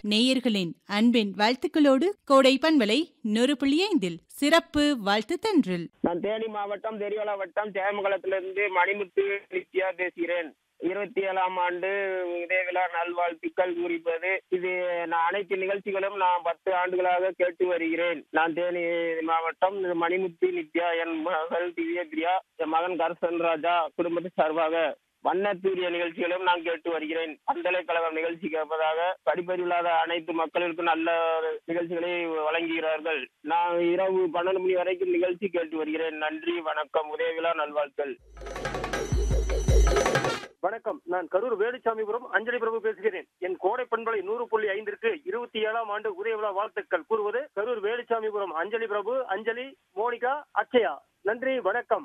நேயர்களின் அன்பின் வாழ்த்துக்களோடு கோடை பண்பலை நூறு புள்ளி ஐந்தில் சிறப்பு வாழ்த்து தன்றில் நான் தேனி மாவட்டம் தெரியவள வட்டம் ஜெயமங்கலத்திலிருந்து மணிமுத்து நித்யா பேசுகிறேன் இருபத்தி ஏழாம் ஆண்டு இதே விழா நல்வாழ்த்துக்கள் குறிப்பது இது நான் அனைத்து நிகழ்ச்சிகளும் நான் பத்து ஆண்டுகளாக கேட்டு வருகிறேன் நான் தேனி மாவட்டம் மணிமுத்து நித்யா என் மகள் திவ்ய பிரியா என் மகன் கர்சன் ராஜா குடும்பத்து சார்பாக வண்ணத்தூரிய நிகழ்ச்சிகளும் நான் கேட்டு வருகிறேன் பல்கலைக்கழகம் நிகழ்ச்சி கேட்பதாக படிப்பறிவில்லாத அனைத்து மக்களுக்கும் நல்ல நிகழ்ச்சிகளை வழங்குகிறார்கள் நான் இரவு பன்னெண்டு மணி வரைக்கும் நிகழ்ச்சி கேட்டு வருகிறேன் நன்றி வணக்கம் உதயவிழா நல்வாழ்த்துக்கள் வணக்கம் நான் கரூர் வேலுச்சாமிபுரம் அஞ்சலி பிரபு பேசுகிறேன் என் கோடை பண்பலை நூறு புள்ளி ஐந்திற்கு இருபத்தி ஏழாம் ஆண்டு உதயவிழா வாழ்த்துக்கள் கூறுவது கரூர் வேலுச்சாமிபுரம் அஞ்சலி பிரபு அஞ்சலி மோனிகா அச்சயா நன்றி வணக்கம்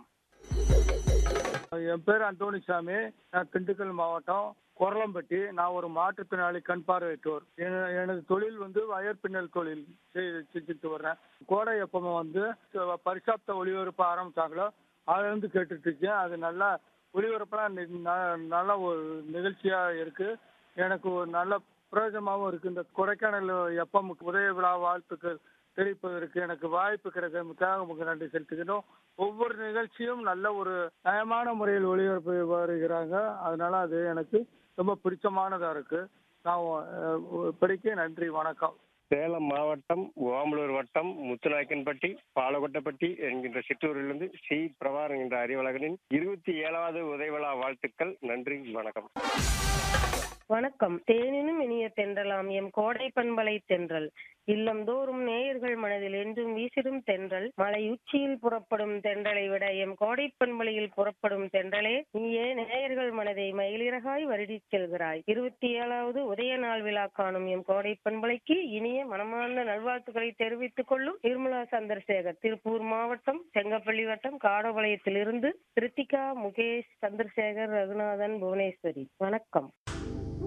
என் பேர் அந்தோணிசாமி நான் திண்டுக்கல் மாவட்டம் கொரலம்பட்டி நான் ஒரு மாற்றுத்திறனாளி கண் பார்வையற்றோர் என- எனது தொழில் வந்து வயர் பின்னல் தொழில் செய்- செஞ்சுட்டு வர்றேன் கோடை எப்பவும் வந்து பரிசாப்த ஒளிபரப்ப ஆரம்பிச்சாங்களோ அதுல இருந்து கேட்டுட்டு இருக்கேன் அது நல்லா ஒளிபரப்பெல்லாம் நி- ந- நல்ல ஒரு நிகழ்ச்சியா இருக்கு எனக்கு ஒரு நல்ல பிரயோஜனமாகவும் இருக்கு இந்த கொடைக்கானல் எப்பம் உதய விழா வாழ்த்துக்கள் தெரிவிப்பதற்கு எனக்கு வாய்ப்பு கிடைத்ததுக்காக உங்களுக்கு நன்றி செலுத்துகிறோம் ஒவ்வொரு நிகழ்ச்சியும் நல்ல ஒரு நயமான முறையில் ஒளிபரப்பு வருகிறாங்க அதனால அது எனக்கு ரொம்ப பிடிச்சமானதா இருக்கு நான் அஹ், இப்படிக்கு நன்றி வணக்கம் சேலம் மாவட்டம் ஓமலூர் வட்டம் முத்துநாயக்கன்பட்டி பாலகொட்டப்பட்டி என்கின்ற சிற்றூரிலிருந்து சி பிரபார் என்கின்ற அறிவழகனின் இருபத்தி ஏழாவது உதயவிழா வாழ்த்துக்கள் நன்றி வணக்கம் வணக்கம் தேனினும் இனிய தென்றலாம் எம் கோடை பண்பலை தென்றல் இல்லந்தோறும் நேயர்கள் மனதில் என்றும் வீசிடும் தென்றல் மலை உச்சியில் புறப்படும் தென்றலை விட எம் கோடை பண்பலையில் புறப்படும் தென்றலே நீயே நேயர்கள் மனதை மயிலிறகாய் வருடிச் செல்கிறாய் இருபத்தி ஏழாவது உதய நாள் விழா காணும் எம் கோடை பண்பலைக்கு இனிய மனமார்ந்த நல்வாழ்த்துக்களை தெரிவித்துக் கொள்ளும் நிர்மலா சந்திரசேகர் திருப்பூர் மாவட்டம் செங்கப்பள்ளி வட்டம் காடபாளையத்திலிருந்து கிருத்திகா முகேஷ் சந்திரசேகர் ரகுநாதன் புவனேஸ்வரி வணக்கம்